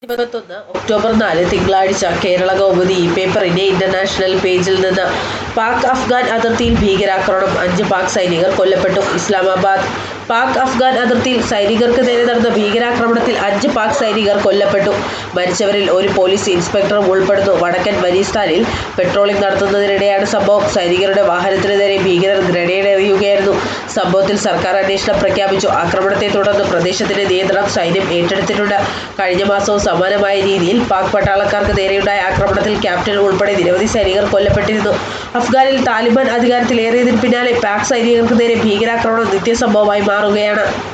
ഇരുപത്തൊന്ന് ഒക്ടോബർ നാല് തിങ്കളാഴ്ച കേരള കൗമുദി പേപ്പറിന്റെ ഇന്റർനാഷണൽ പേജിൽ നിന്ന് പാക് അഫ്ഗാൻ അതിർത്തിയിൽ ഭീകരാക്രമണം അഞ്ച് പാക് സൈനികർ കൊല്ലപ്പെട്ടു ഇസ്ലാമാബാദ് പാക് അഫ്ഗാൻ അതിർത്തിയിൽ സൈനികർക്ക് നേരെ നടന്ന ഭീകരാക്രമണത്തിൽ അഞ്ച് പാക് സൈനികർ കൊല്ലപ്പെട്ടു മരിച്ചവരിൽ ഒരു പോലീസ് ഇൻസ്പെക്ടറും ഉൾപ്പെടുന്നു വടക്കൻ വനീസ്ഥാനിൽ പെട്രോളിംഗ് നടത്തുന്നതിനിടെയാണ് സംഭവം സൈനികരുടെ വാഹനത്തിന് നേരെ ഭീകരർ ഗ്രനേഡ് എറിയുകയായിരുന്നു സംഭവത്തിൽ സർക്കാർ അന്വേഷണം പ്രഖ്യാപിച്ചു ആക്രമണത്തെ തുടർന്ന് പ്രദേശത്തിന്റെ നിയന്ത്രണം സൈന്യം ഏറ്റെടുത്തിട്ടുണ്ട് കഴിഞ്ഞ മാസവും സമാനമായ രീതിയിൽ പാക് പട്ടാളക്കാർക്ക് നേരെയുണ്ടായ ആക്രമണത്തിൽ ക്യാപ്റ്റൻ ഉൾപ്പെടെ നിരവധി സൈനികർ കൊല്ലപ്പെട്ടിരുന്നു അഫ്ഗാനിൽ താലിബാൻ അധികാരത്തിലേറിയതിന് പിന്നാലെ പാക് സൈനികർക്ക് നേരെ ഭീകരാക്രമണം നിത്യസംഭവമായി മാറുകയാണ്